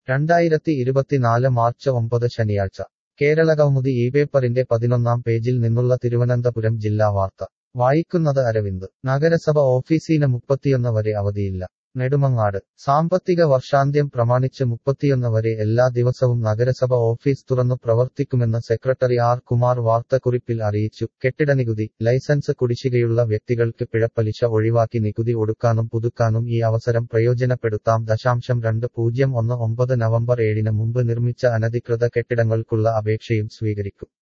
രണ്ടായിരത്തി ഇരുപത്തിനാല് മാർച്ച് ഒമ്പത് ശനിയാഴ്ച കേരളകൗമുദി ഈ പേപ്പറിന്റെ പതിനൊന്നാം പേജിൽ നിന്നുള്ള തിരുവനന്തപുരം ജില്ലാ വാർത്ത വായിക്കുന്നത് അരവിന്ദ് നഗരസഭ ഓഫീസിന് മുപ്പത്തിയൊന്ന് വരെ അവധിയില്ല നെടുമങ്ങാട് സാമ്പത്തിക വർഷാന്ത്യം പ്രമാണിച്ച് മുപ്പത്തിയൊന്ന് വരെ എല്ലാ ദിവസവും നഗരസഭ ഓഫീസ് തുറന്നു പ്രവർത്തിക്കുമെന്ന് സെക്രട്ടറി ആർ കുമാർ വാർത്തക്കുറിപ്പിൽ അറിയിച്ചു കെട്ടിടനികുതി ലൈസൻസ് കുടിശ്ശികയുള്ള വ്യക്തികൾക്ക് പിഴപ്പലിശ ഒഴിവാക്കി നികുതി ഒടുക്കാനും പുതുക്കാനും ഈ അവസരം പ്രയോജനപ്പെടുത്താം ദശാംശം രണ്ട് പൂജ്യം ഒന്ന് ഒമ്പത് നവംബർ ഏഴിന് മുമ്പ് നിർമ്മിച്ച അനധികൃത കെട്ടിടങ്ങൾക്കുള്ള അപേക്ഷയും സ്വീകരിക്കും